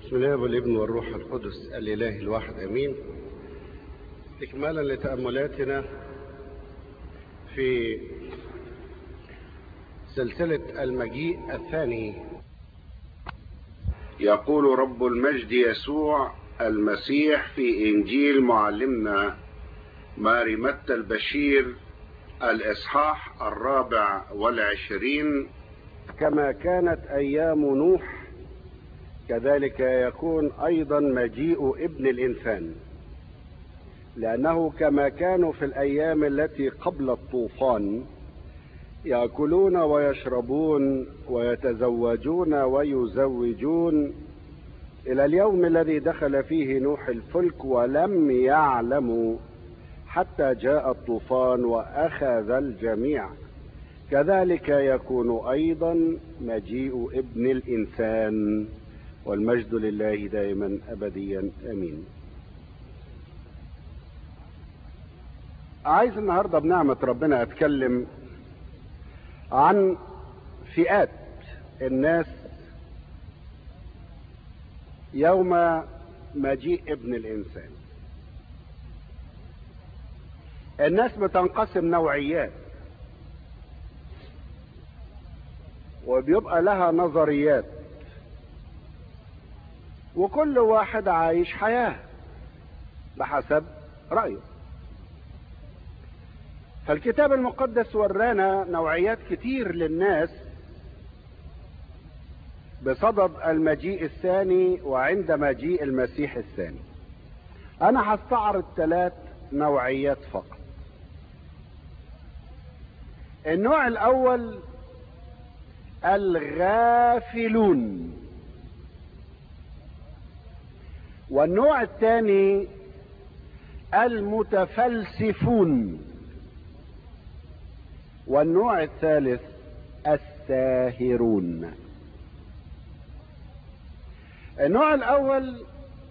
بسم الله والابن والروح القدس الإله الواحد أمين إكمالا لتأملاتنا في سلسلة المجيء الثاني يقول رب المجد يسوع المسيح في إنجيل معلمنا ماري متى البشير الإصحاح الرابع والعشرين كما كانت أيام نوح كذلك يكون أيضا مجيء ابن الإنسان لأنه كما كانوا في الأيام التي قبل الطوفان يأكلون ويشربون ويتزوجون ويزوجون إلى اليوم الذي دخل فيه نوح الفلك ولم يعلموا حتى جاء الطوفان وأخذ الجميع كذلك يكون أيضا مجيء ابن الإنسان والمجد لله دائما أبديا أمين عايز النهاردة بنعمة ربنا أتكلم عن فئات الناس يوم مجيء ابن الإنسان الناس بتنقسم نوعيات وبيبقى لها نظريات وكل واحد عايش حياة بحسب رأيه فالكتاب المقدس ورانا نوعيات كتير للناس بصدد المجيء الثاني وعند مجيء المسيح الثاني انا هستعرض ثلاث نوعيات فقط النوع الاول الغافلون والنوع الثاني المتفلسفون والنوع الثالث الساهرون النوع الاول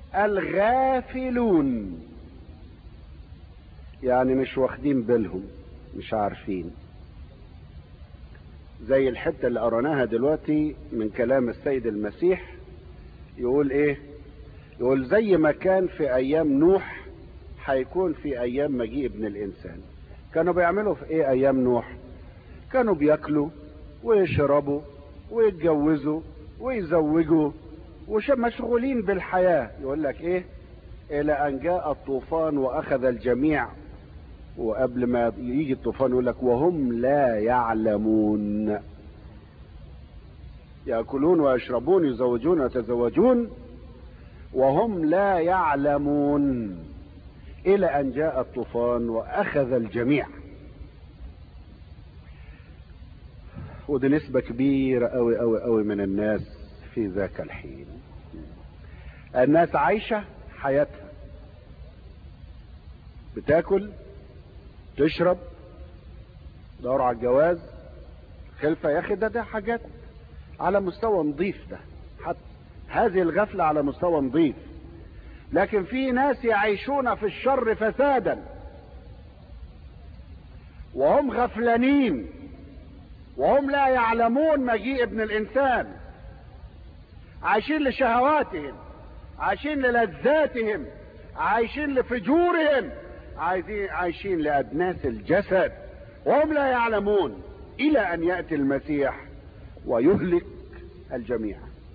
الغافلون يعني مش واخدين بالهم مش عارفين زي الحته اللي قرناها دلوقتي من كلام السيد المسيح يقول ايه يقول زي ما كان في ايام نوح هيكون في ايام مجيء ابن الانسان كانوا بيعملوا في ايه ايام نوح كانوا بياكلوا ويشربوا ويتجوزوا ويزوجوا ومشغولين بالحياة يقول لك ايه الى ان جاء الطوفان واخذ الجميع وقبل ما يجي الطوفان يقول لك وهم لا يعلمون ياكلون ويشربون يزوجون ويتزوجون وهم لا يعلمون الى ان جاء الطوفان واخذ الجميع ودي نسبة كبيرة قوي قوي قوي من الناس في ذاك الحين الناس عايشة حياتها بتاكل تشرب دور على الجواز خلفة يا اخي ده ده حاجات على مستوى نظيف ده حتى هذه الغفلة على مستوى نظيف لكن في ناس يعيشون في الشر فسادا وهم غفلانين وهم لا يعلمون مجيء ابن الانسان عايشين لشهواتهم عايشين للذاتهم عايشين لفجورهم عايزين عايشين لادناس الجسد وهم لا يعلمون الى ان ياتي المسيح ويهلك الجميع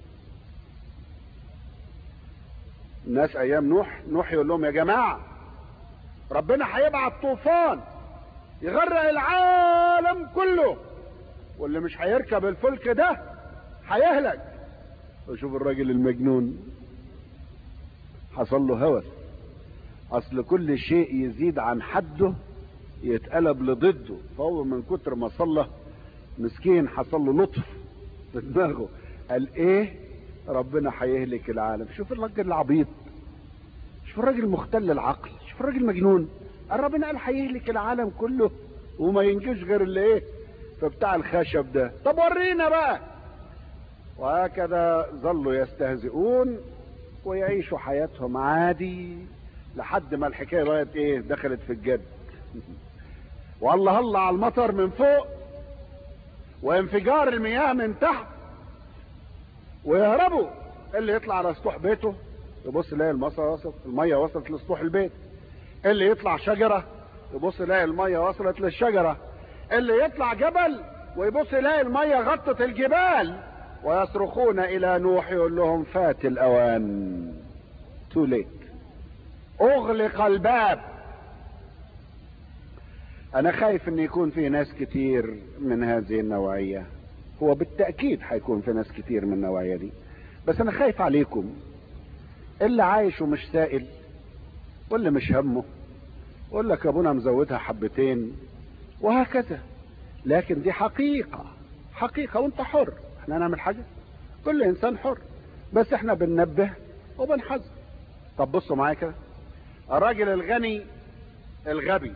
الناس ايام نوح نوح يقول لهم يا جماعه ربنا هيبعت طوفان يغرق العالم كله واللي مش هيركب الفلك ده هيهلك وشوف الراجل المجنون حصل له هوس اصل كل شيء يزيد عن حده يتقلب لضده فهو من كتر ما صلى مسكين حصل له لطف في دماغه قال ايه ربنا هيهلك العالم شوف الراجل العبيط شوف الراجل مختل العقل شوف الراجل مجنون قال ربنا قال هيهلك العالم كله وما ينجوش غير اللي ايه فبتاع الخشب ده طب ورينا بقى وهكذا ظلوا يستهزئون ويعيشوا حياتهم عادي لحد ما الحكايه بقت ايه دخلت في الجد والله الله على المطر من فوق وانفجار المياه من تحت ويهربوا اللي يطلع على سطوح بيته يبص يلاقي المصر وصلت الميه وصلت لسطوح البيت اللي يطلع شجره يبص يلاقي الميه وصلت للشجره اللي يطلع جبل ويبص يلاقي الميه غطت الجبال ويصرخون الى نوح يقول لهم فات الاوان تو ليت اغلق الباب انا خايف ان يكون في ناس كتير من هذه النوعية هو بالتأكيد هيكون في ناس كتير من النوعية دي بس انا خايف عليكم اللي عايش ومش سائل واللي مش همه يقول لك ابونا مزودها حبتين وهكذا لكن دي حقيقة حقيقة وانت حر احنا نعمل حاجة كل انسان حر بس احنا بننبه وبنحذر طب بصوا معايا كده الراجل الغني الغبي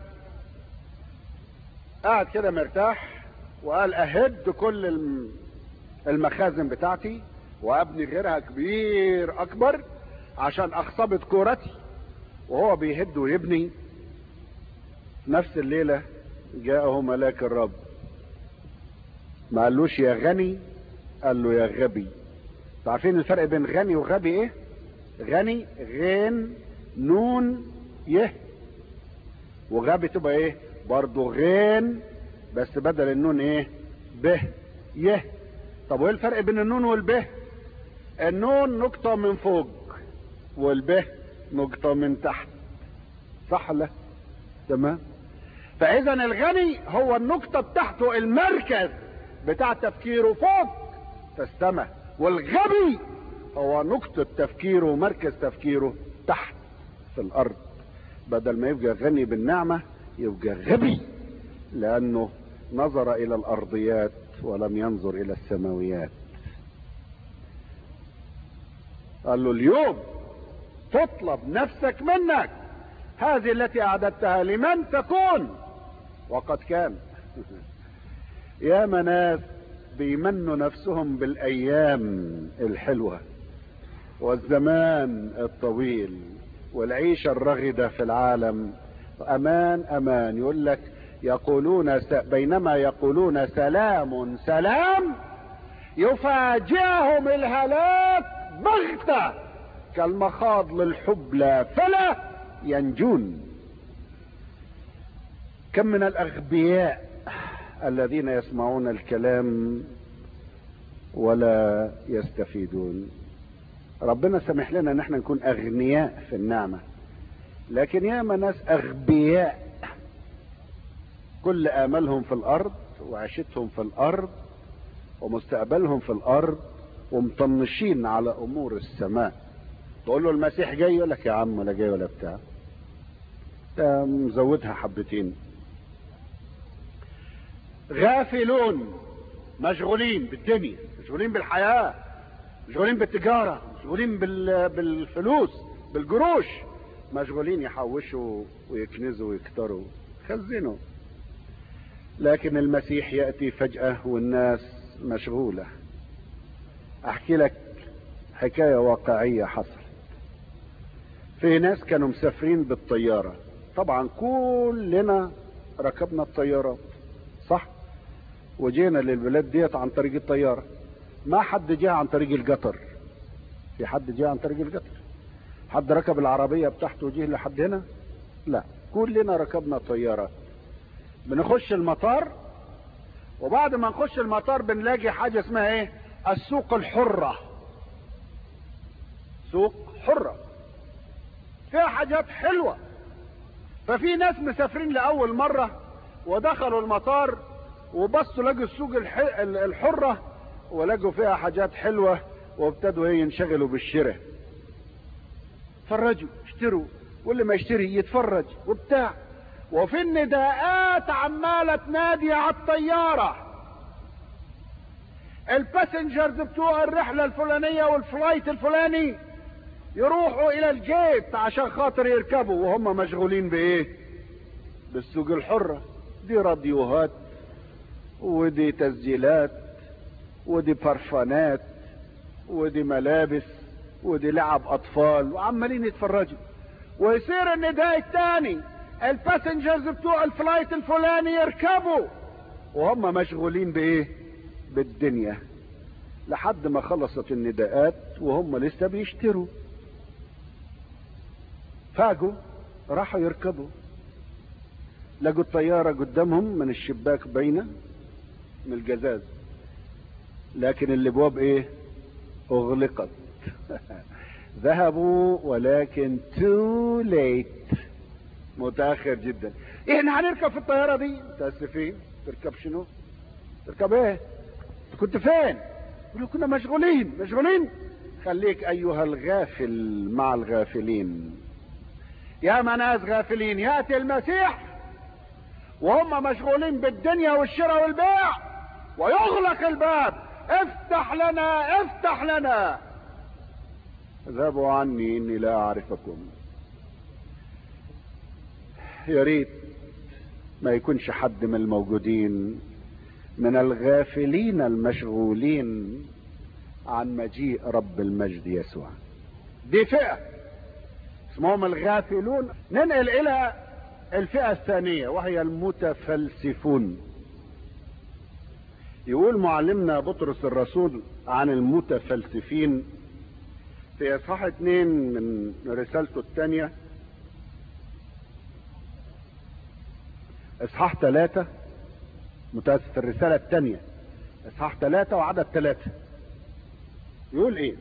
قاعد كده مرتاح وقال اهد كل الم- المخازن بتاعتي وابني غيرها كبير اكبر عشان اخصبت كورتي وهو بيهد ويبني في نفس الليلة جاءه ملاك الرب ما قالوش يا غني قال له يا غبي عارفين الفرق بين غني وغبي ايه غني غين نون يه وغبي تبقى ايه برضو غين بس بدل النون ايه به يه طب وايه الفرق بين النون والبه النون نقطة من فوق والبه نقطة من تحت صح لا تمام فاذا الغني هو النقطة بتاعته المركز بتاع تفكيره فوق في السماء والغبي هو نقطة تفكيره ومركز تفكيره تحت في الارض بدل ما يبقى غني بالنعمة يبقى غبي لانه نظر الى الارضيات ولم ينظر الى السماويات قال له اليوم تطلب نفسك منك هذه التي اعددتها لمن تكون وقد كان يا مناس بيمنوا نفسهم بالايام الحلوه والزمان الطويل والعيشه الرغده في العالم امان امان يقول لك يقولون س... بينما يقولون سلام سلام يفاجئهم الهلاك بغته كالمخاض للحبلى فلا ينجون كم من الاغبياء الذين يسمعون الكلام ولا يستفيدون ربنا سمح لنا ان احنا نكون اغنياء في النعمه لكن ياما ناس اغبياء كل املهم في الارض وعيشتهم في الارض ومستقبلهم في الارض ومطنشين على امور السماء تقول له المسيح جاي يقول لك يا عم ولا جاي ولا بتاع ده مزودها حبتين غافلون مشغولين بالدنيا مشغولين بالحياة مشغولين بالتجارة مشغولين بال... بالفلوس بالجروش مشغولين يحوشوا ويكنزوا ويكتروا خزنوا لكن المسيح يأتي فجأة والناس مشغولة احكي لك حكاية واقعية حصلت في ناس كانوا مسافرين بالطيارة طبعا كلنا ركبنا الطيارات صح وجينا للبلاد ديت عن طريق الطيارة ما حد جاء عن طريق القطر في حد جاء عن طريق القطر حد ركب العربية بتاعته وجيه لحد هنا لا كلنا ركبنا طيارة بنخش المطار وبعد ما نخش المطار بنلاقي حاجة اسمها ايه السوق الحرة سوق حرة فيها حاجات حلوة ففي ناس مسافرين لأول مرة ودخلوا المطار وبصوا لقوا السوق الح- الحرة ولقوا فيها حاجات حلوة وابتدوا ايه ينشغلوا بالشراء فرجوا اشتروا واللي ما يشتري يتفرج وبتاع وفي النداءات عمالة تنادي على الطيارة الباسنجرز بتوع الرحلة الفلانية والفلايت الفلاني يروحوا الى الجيت عشان خاطر يركبوا وهم مشغولين بايه بالسوق الحرة دي راديوهات ودي تسجيلات ودي برفانات ودي ملابس ودي لعب اطفال وعمالين يتفرجوا ويصير النداء الثاني الباسنجرز بتوع الفلايت الفلاني يركبوا وهم مشغولين بايه بالدنيا لحد ما خلصت النداءات وهم لسه بيشتروا فاجوا راحوا يركبوا لقوا الطيارة قدامهم من الشباك باينة من الجزاز لكن الابواب ايه اغلقت ذهبوا ولكن تو ليت متاخر جدا احنا هنركب في الطياره دي متاسفين تركب شنو تركب ايه كنت فين يقولوا كنا مشغولين مشغولين خليك ايها الغافل مع الغافلين يا ناس غافلين ياتي المسيح وهم مشغولين بالدنيا والشراء والبيع ويغلق الباب افتح لنا افتح لنا اذهبوا عني اني لا اعرفكم يا ريت ما يكونش حد من الموجودين من الغافلين المشغولين عن مجيء رب المجد يسوع دي فئة اسمهم الغافلون ننقل الى الفئة الثانية وهي المتفلسفون يقول معلمنا بطرس الرسول عن المتفلسفين في اصحاح اتنين من رسالته الثانية اصحاح ثلاثة متأسف الرسالة الثانية اصحاح ثلاثة وعدد ثلاثة يقول ايه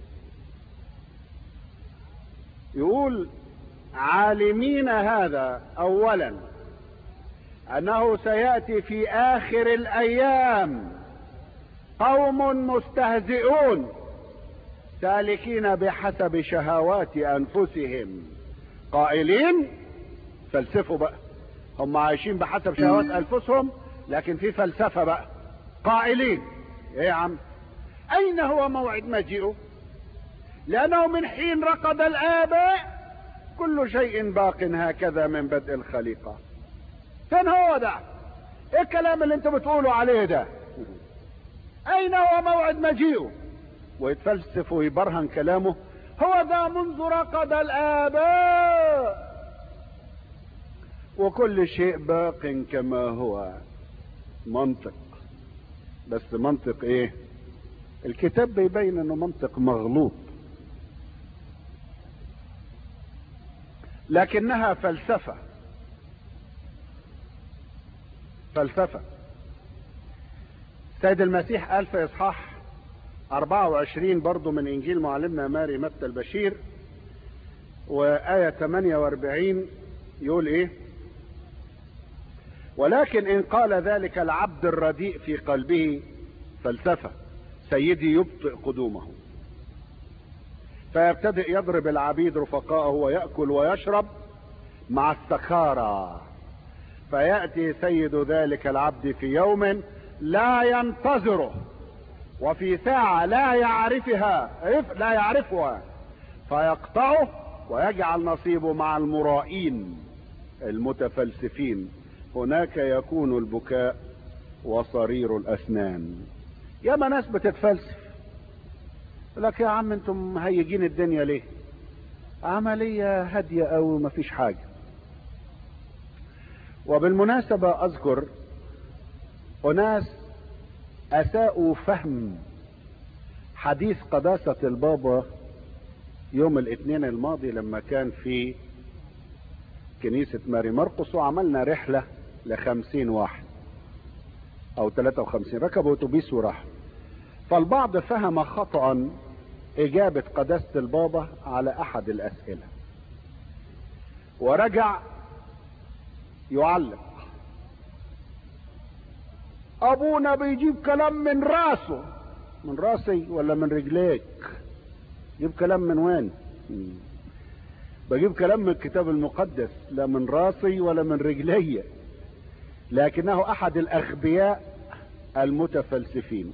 يقول عالمين هذا اولا انه سياتي في اخر الايام قوم مستهزئون سالكين بحسب شهوات انفسهم قائلين فلسفوا بقى هم عايشين بحسب شهوات انفسهم لكن في فلسفه بقى قائلين ايه يا عم اين هو موعد مجيئه لانه من حين رقد الاباء كل شيء باق هكذا من بدء الخليقه فين هو ده ايه الكلام اللي انتوا بتقولوا عليه ده اين هو موعد مجيئه ويتفلسف ويبرهن كلامه هو ذا منذ رقد الآباء وكل شيء باق كما هو منطق بس منطق ايه الكتاب بيبين انه منطق مغلوط لكنها فلسفة فلسفة سيد المسيح قال في اصحاح 24 برضو من انجيل معلمنا ماري متى البشير وآية 48 يقول ايه ولكن ان قال ذلك العبد الرديء في قلبه فلسفة سيدي يبطئ قدومه فيبتدئ يضرب العبيد رفقاءه ويأكل ويشرب مع السكارى فيأتي سيد ذلك العبد في يوم لا ينتظره وفي ساعة لا يعرفها لا يعرفها فيقطعه ويجعل نصيبه مع المرائين المتفلسفين هناك يكون البكاء وصرير الأسنان ياما ناس بتتفلسف لك يا عم انتم مهيجين الدنيا ليه عملية هادية او مفيش حاجة وبالمناسبة اذكر اناس اساءوا فهم حديث قداسة البابا يوم الاثنين الماضي لما كان في كنيسة ماري مرقس وعملنا رحلة لخمسين واحد او ثلاثة وخمسين ركبوا اتوبيس وراحوا فالبعض فهم خطأ اجابة قداسة البابا على احد الاسئلة ورجع يعلق ابونا بيجيب كلام من راسه من راسي ولا من رجليك جيب كلام من وين بجيب كلام من الكتاب المقدس لا من راسي ولا من رجلي لكنه احد الاغبياء المتفلسفين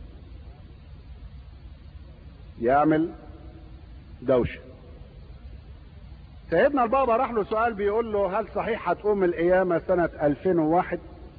يعمل دوشه سيدنا البابا راح له سؤال بيقول له هل صحيح هتقوم القيامه سنه 2001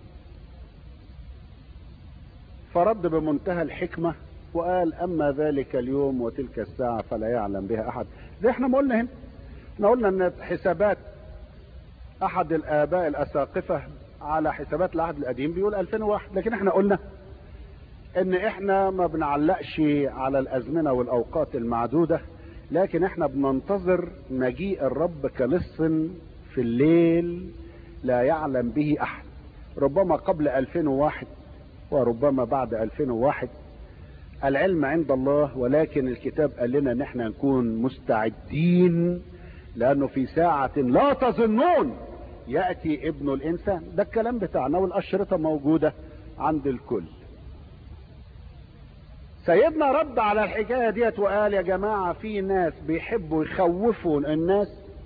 فرد بمنتهى الحكمه وقال اما ذلك اليوم وتلك الساعه فلا يعلم بها احد زي احنا ما قلنا هنا احنا قلنا ان حسابات احد الاباء الاساقفه على حسابات العهد القديم بيقول 2001 لكن احنا قلنا ان احنا ما بنعلقش على الازمنة والاوقات المعدودة لكن احنا بننتظر مجيء الرب كلص في الليل لا يعلم به احد ربما قبل 2001 وربما بعد 2001 العلم عند الله ولكن الكتاب قال لنا ان احنا نكون مستعدين لانه في ساعة لا تظنون يأتي ابن الانسان ده الكلام بتاعنا والاشرطة موجودة عند الكل سيدنا رد على الحكاية ديت وقال يا جماعة في ناس بيحبوا يخوفوا الناس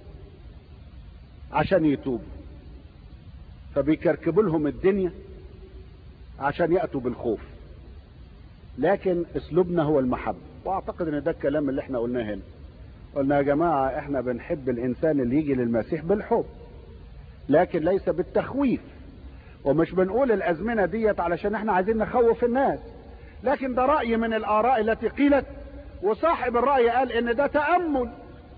عشان يتوبوا فبيكركبوا لهم الدنيا عشان يأتوا بالخوف لكن اسلوبنا هو المحبة واعتقد ان ده الكلام اللي احنا قلناه هنا قلنا يا جماعة احنا بنحب الانسان اللي يجي للمسيح بالحب لكن ليس بالتخويف ومش بنقول الازمنة ديت علشان احنا عايزين نخوف الناس لكن ده رأي من الاراء التي قيلت وصاحب الرأي قال ان ده تأمل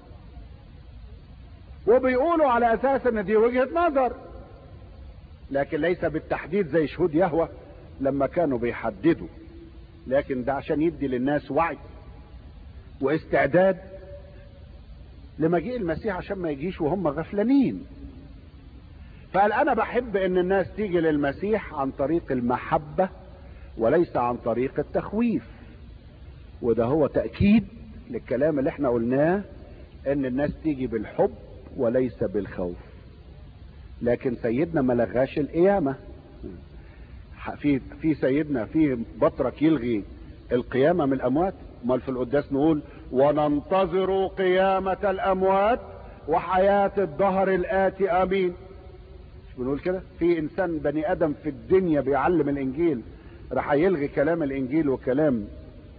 وبيقولوا على اساس ان دي وجهة نظر لكن ليس بالتحديد زي شهود يهوى لما كانوا بيحددوا لكن ده عشان يدي للناس وعي واستعداد لمجيء المسيح عشان ما يجيش وهم غفلانين فقال انا بحب ان الناس تيجي للمسيح عن طريق المحبة وليس عن طريق التخويف وده هو تأكيد للكلام اللي احنا قلناه ان الناس تيجي بالحب وليس بالخوف لكن سيدنا ما لغاش القيامة في في سيدنا في بطرك يلغي القيامة من الاموات امال في القداس نقول وننتظر قيامة الاموات وحياة الدهر الاتي امين مش بنقول كده في انسان بني ادم في الدنيا بيعلم الانجيل راح يلغي كلام الانجيل وكلام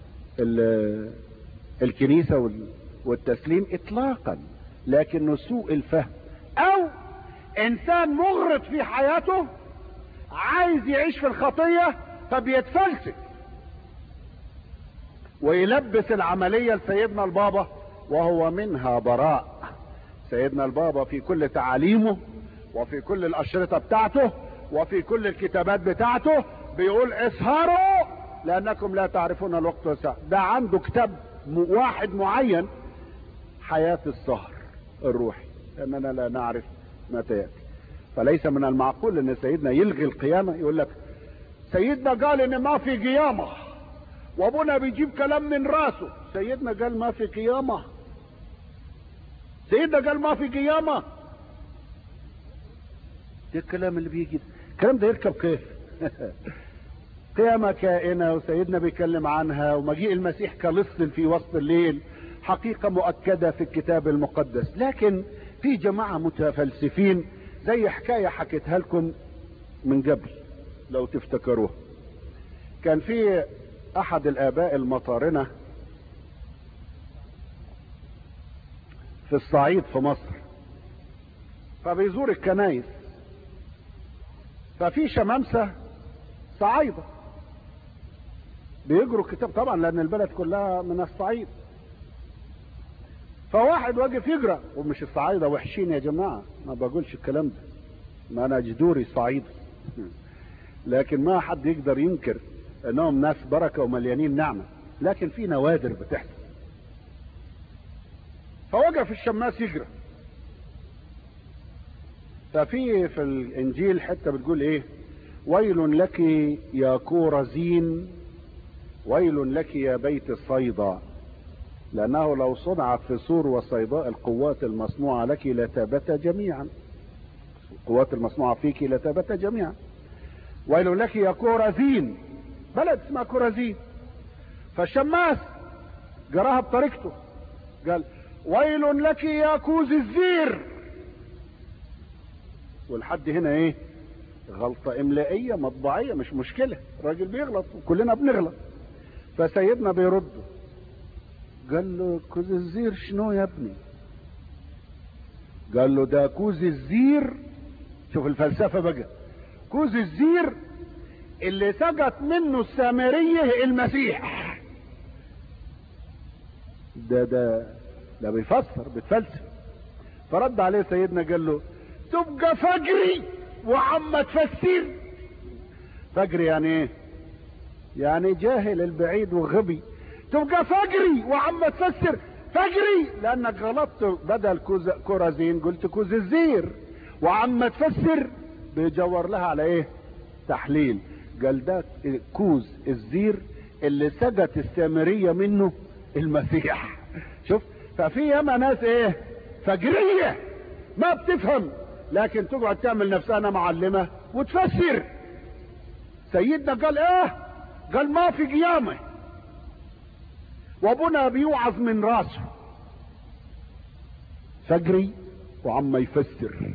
الكنيسة والتسليم اطلاقا لكنه سوء الفهم او انسان مغرط في حياته عايز يعيش في الخطية فبيتفلسف ويلبس العملية لسيدنا البابا وهو منها براء سيدنا البابا في كل تعاليمه وفي كل الأشرطة بتاعته وفي كل الكتابات بتاعته بيقول اسهروا لأنكم لا تعرفون الوقت والساعة ده عنده كتاب واحد معين حياة السهر الروحي لأننا لا نعرف متى يأتي فليس من المعقول ان سيدنا يلغي القيامة يقول لك سيدنا قال ان ما في قيامة وابونا بيجيب كلام من راسه سيدنا قال ما في قيامة سيدنا قال ما في قيامة ده الكلام اللي بيجي الكلام ده يركب كيف قيامة كائنة وسيدنا بيتكلم عنها ومجيء المسيح كلص في وسط الليل حقيقة مؤكدة في الكتاب المقدس لكن في جماعة متفلسفين زي حكاية حكيتها لكم من قبل لو تفتكروها كان في احد الاباء المطارنة في الصعيد في مصر فبيزور الكنايس ففي شمامسة صعايدة بيجروا الكتاب طبعا لان البلد كلها من الصعيد فواحد واقف يقرا ومش الصعايده وحشين يا جماعه ما بقولش الكلام ده ما انا جدوري صعيدي لكن ما حد يقدر ينكر انهم ناس بركه ومليانين نعمه لكن في نوادر بتحصل فوقف الشماس يقرا ففي في الانجيل حته بتقول ايه ويل لك يا كورزين ويل لك يا بيت الصيدا لأنه لو صنعت في سور وصيداء القوات المصنوعة لك لتبت جميعا القوات المصنوعة فيك لتبت جميعا ويل لك يا كورزين بلد اسمها كورزين فالشماس جراها بطريقته قال ويل لك يا كوز الزير والحد هنا ايه غلطة املائية مطبعية مش مشكلة الراجل بيغلط وكلنا بنغلط فسيدنا بيرد قال له كوز الزير شنو يا ابني قال له ده كوز الزير شوف الفلسفة بقى كوز الزير اللي سقط منه السامرية المسيح ده ده ده بيفسر بتفلسف فرد عليه سيدنا قال له تبقى فجري وعم تفسر فجري يعني ايه يعني جاهل البعيد وغبي تبقى فجري وعم تفسر فجري لانك غلطت بدل كوز كرزين قلت كوز الزير وعم تفسر بيجور لها على ايه تحليل قال ده كوز الزير اللي سجت السامرية منه المسيح شوف ففي ياما ناس ايه فجرية ما بتفهم لكن تقعد تعمل نفسها انا معلمة وتفسر سيدنا قال ايه قال ما في قيامة وابونا بيوعظ من راسه فجري وعم يفسر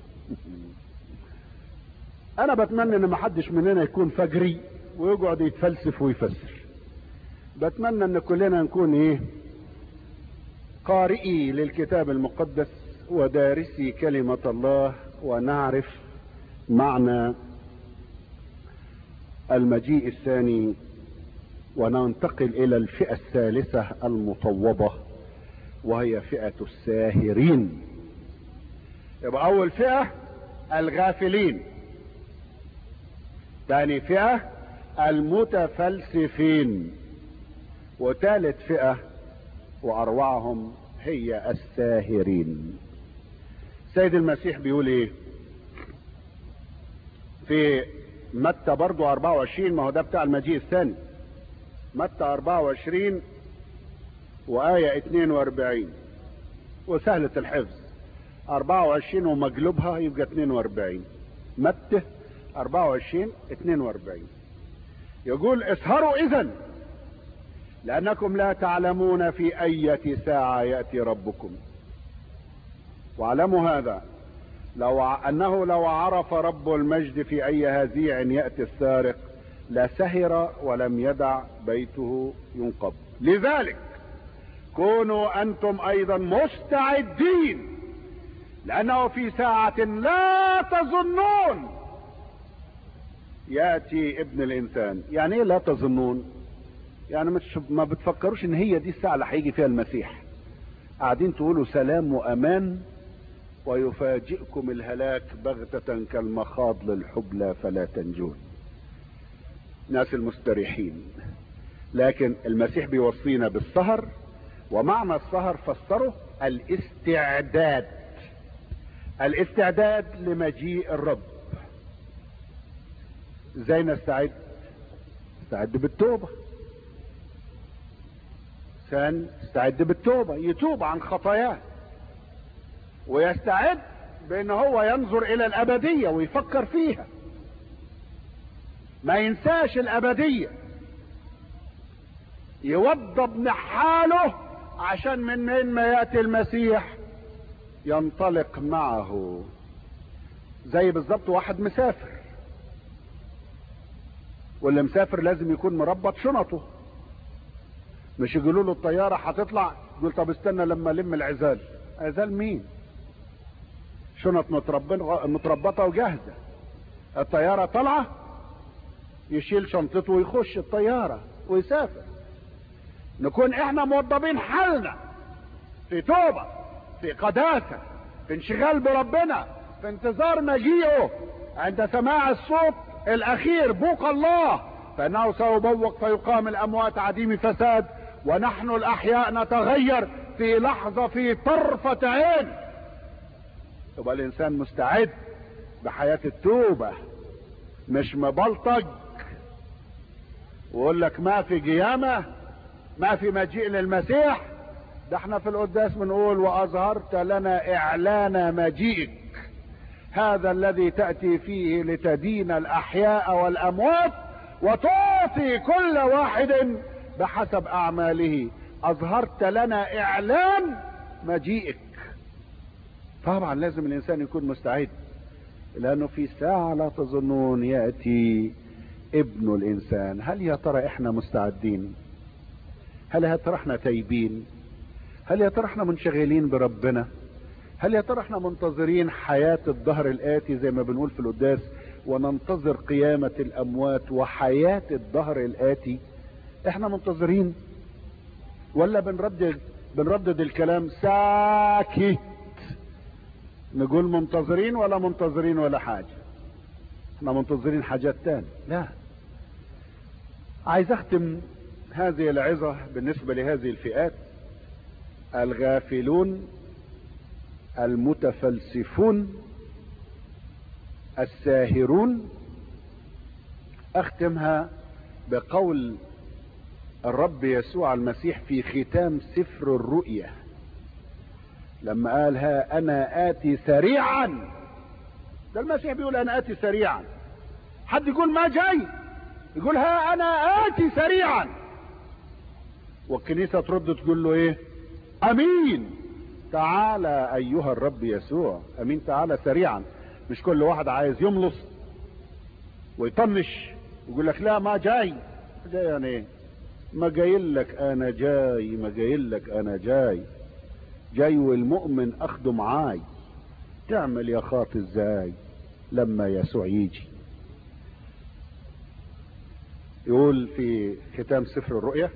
انا بتمنى ان ما حدش مننا يكون فجري ويقعد يتفلسف ويفسر بتمنى ان كلنا نكون ايه قارئي للكتاب المقدس ودارسي كلمة الله ونعرف معنى المجيء الثاني وننتقل الى الفئة الثالثة المطوبة وهي فئة الساهرين يبقى اول فئة الغافلين ثاني فئة المتفلسفين وثالث فئة واروعهم هي الساهرين سيد المسيح بيقول ايه في متى برضو 24 ما هو ده بتاع المجيء الثاني متى 24 وآية 42 وسهلة الحفظ 24 ومقلوبها يبقى 42 متى 24 42 يقول اسهروا اذا لانكم لا تعلمون في اية ساعة يأتي ربكم واعلموا هذا لو انه لو عرف رب المجد في اي هزيع يأتي السارق لسهر ولم يدع بيته ينقض لذلك كونوا انتم ايضا مستعدين لانه في ساعة لا تظنون ياتي ابن الانسان يعني ايه لا تظنون يعني مش ما بتفكروش ان هي دي الساعة اللي هيجي فيها المسيح قاعدين تقولوا سلام وامان ويفاجئكم الهلاك بغتة كالمخاض للحبلى فلا تنجون ناس المستريحين لكن المسيح بيوصينا بالسهر ومعنى السهر فسره الاستعداد الاستعداد لمجيء الرب ازاي نستعد نستعد بالتوبة ثاني استعد بالتوبة يتوب عن خطاياه ويستعد بان هو ينظر الى الابدية ويفكر فيها ما ينساش الابدية يوضب نحاله عشان من من ما ياتي المسيح ينطلق معه زي بالظبط واحد مسافر واللي مسافر لازم يكون مربط شنطه مش يقولوا له الطيارة هتطلع يقول طب استنى لما الم العزال عزال مين شنط متربطة وجاهزة الطيارة طالعة يشيل شنطته ويخش الطيارة ويسافر نكون احنا موضبين حالنا في توبة في قداسة في انشغال بربنا في انتظار مجيئه عند سماع الصوت الاخير بوق الله فانه سيبوق فيقام الاموات عديم فساد ونحن الاحياء نتغير في لحظة في طرفة عين يبقى الانسان مستعد بحياة التوبة مش مبلطج ويقول لك ما في قيامة ما في مجيء للمسيح ده احنا في القداس بنقول واظهرت لنا اعلان مجيئك هذا الذي تأتي فيه لتدين الاحياء والاموات وتعطي كل واحد بحسب اعماله اظهرت لنا اعلان مجيئك طبعا لازم الانسان يكون مستعد لانه في ساعة لا تظنون يأتي ابن الانسان هل يا ترى احنا مستعدين هل يا ترى احنا تايبين هل يا ترى احنا منشغلين بربنا هل يا ترى احنا منتظرين حياة الظهر الآتي زي ما بنقول في القداس وننتظر قيامة الأموات وحياة الظهر الآتي احنا منتظرين ولا بنردد بنردد الكلام ساكت نقول منتظرين ولا منتظرين ولا حاجة احنا منتظرين حاجات تاني لا عايز اختم هذه العظة بالنسبة لهذه الفئات الغافلون المتفلسفون الساهرون اختمها بقول الرب يسوع المسيح في ختام سفر الرؤيا لما قال ها انا اتي سريعا ده المسيح بيقول انا اتي سريعا حد يقول ما جاي يقول ها انا اتي سريعا والكنيسة ترد تقول له ايه امين تعالى ايها الرب يسوع امين تعالى سريعا مش كل واحد عايز يملص ويطنش ويقول لك لا ما جاي جاي يعني ايه ما جاي لك انا جاي ما جاي لك انا جاي جاي والمؤمن اخده معاي تعمل يا خاطي ازاي لما يسوع يجي يقول في ختام سفر الرؤيا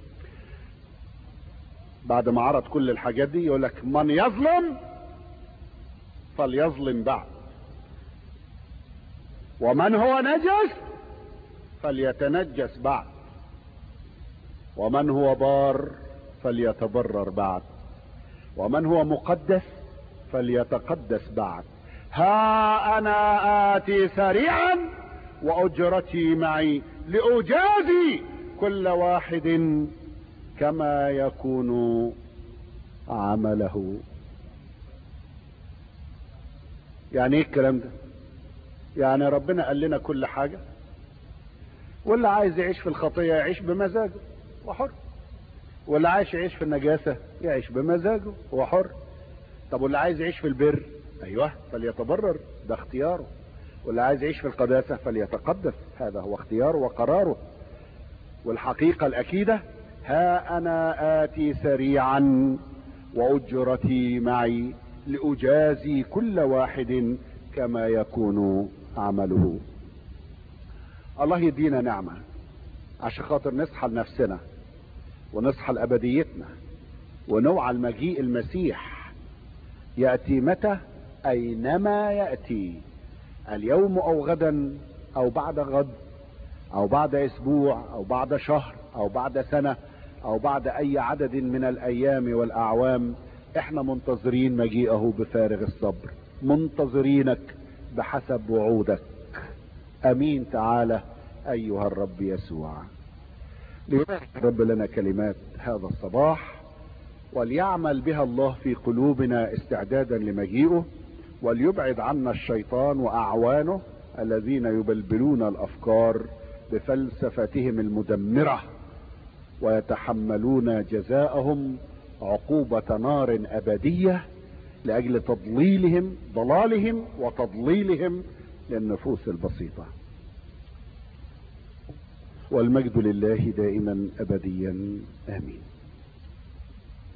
بعد ما عرض كل الحاجات دي يقول لك من يظلم فليظلم بعد ومن هو نجس فليتنجس بعد ومن هو بار فليتبرر بعد ومن هو مقدس فليتقدس بعد ها انا اتي سريعا واجرتي معي لاجازي كل واحد كما يكون عمله يعني ايه الكلام ده يعني ربنا قال لنا كل حاجة واللي عايز يعيش في الخطية يعيش بمزاجه وحر واللي عايز يعيش في النجاسة يعيش بمزاجه وحر طب واللي عايز يعيش في البر ايوه فليتبرر ده اختياره واللي عايز يعيش في القداسة فليتقدس هذا هو اختياره وقراره والحقيقة الأكيدة ها أنا آتي سريعا وأجرتي معي لأجازي كل واحد كما يكون عمله الله يدينا نعمة عشان خاطر نصحى لنفسنا ونصحى لأبديتنا ونوعى المجيء المسيح يأتي متى أينما يأتي اليوم أو غدا أو بعد غد أو بعد أسبوع أو بعد شهر أو بعد سنة أو بعد أي عدد من الأيام والأعوام احنا منتظرين مجيئه بفارغ الصبر منتظرينك بحسب وعودك امين تعالى ايها الرب يسوع ليبارك الرب لنا كلمات هذا الصباح وليعمل بها الله في قلوبنا استعدادا لمجيئه وليبعد عنا الشيطان واعوانه الذين يبلبلون الافكار بفلسفتهم المدمره ويتحملون جزاءهم عقوبة نار أبدية لأجل تضليلهم ضلالهم وتضليلهم للنفوس البسيطة والمجد لله دائما أبديا آمين